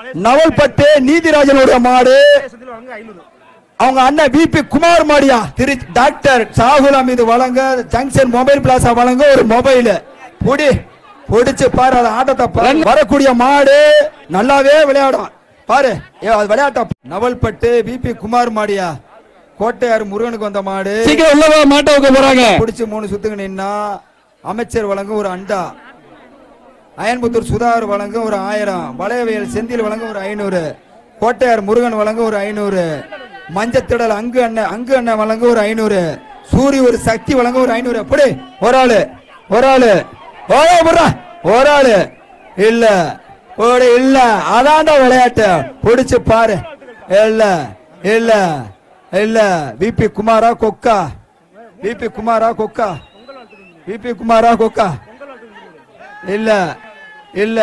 நவல்பட்டு நீதிராஜனுடைய மாடு அவங்க அண்ணன் பிபி குமார் மாடியா திரு டாக்டர் சாகுல் அமீது வழங்க ஜங்ஷன் மொபைல் பிளாசா வழங்க ஒரு மொபைல் பொடி பொடிச்சு பாரு அது ஆட்டத்தை பாரு. வரக்கூடிய மாடு நல்லாவே விளையாடும் பாரு ஏ அது விளையாட்ட நவல்பட்டு பிபி குமார் மாடியா கோட்டையார் முருகனுக்கு வந்த மாடு சீக்கிரம் உள்ளவா மாட்ட வைக்க போறாங்க பிடிச்சு மூணு சுத்துக்கு நின்னா அமைச்சர் வழங்கும் ஒரு அண்டா அயன்புத்தூர் சுதாகர் வழங்க ஒரு ஆயிரம் வளையவியல் செந்தில் வழங்க ஒரு ஐநூறு கோட்டையார் முருகன் வழங்க ஒரு ஐநூறு மஞ்சத்திடல் அங்கு அண்ணன் அங்கு அண்ணன் வழங்க ஒரு ஐநூறு சூரி ஒரு சக்தி வழங்க ஒரு ஐநூறு அப்படி ஒரு ஆளு ஒரு ஆளு ஓரா போடுறா ஒரு ஆளு இல்ல ஒரு இல்ல அதான்டா விளையாட்டு பிடிச்சு பாரு இல்ல இல்ல இல்ல விபி குமாரா கொக்கா விபி குமாரா கொக்கா விபி குமாரா கொக்கா இல்ல இல்ல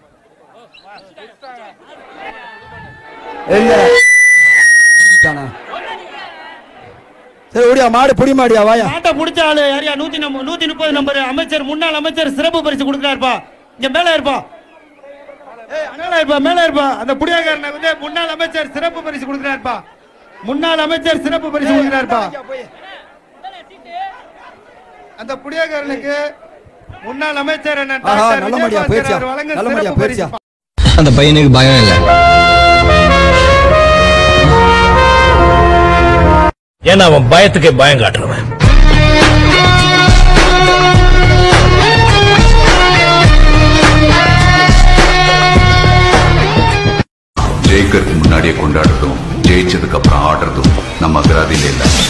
இல்ல தானா? சரி ஓடியா மாடு புடி மாடியா வாயா மாட்டை பிடிச்ச ஆளு யாரியா நூத்தி நம்ம நூத்தி முப்பது நம்பர் அமைச்சர் முன்னாள் அமைச்சர் சிறப்பு பரிசு கொடுக்குறாருப்பா இங்க மேல இருப்பா ஏய், மேல இருப்பா மேல இருப்பா அந்த புடியாக்காரனை வந்து முன்னாள் அமைச்சர் சிறப்பு பரிசு கொடுக்குறாருப்பா முன்னாள் அமைச்சர் சிறப்பு பரிசு கொடுக்குறாருப்பா அந்த புடியாக்காரனுக்கு முன்னாள் அமைச்சர் அண்ணன் ஆஹா, டாக்டர் நல்ல மடியா, விஜயபாஸ்கர் பேச்சியா. அவர் வழங்க நல்ல மடியா, சிறப்பு பேச்சியா. பரிசு அந்த பையனுக்கு பயம் இல்ல ஏன்னா அவன் பயத்துக்கே பயம் காட்டுறவன் ஜெயிக்கிறதுக்கு முன்னாடியே கொண்டாடுறதும் ஜெயிச்சதுக்கு அப்புறம் ஆடுறதும் நம்ம அகராதியில இல்ல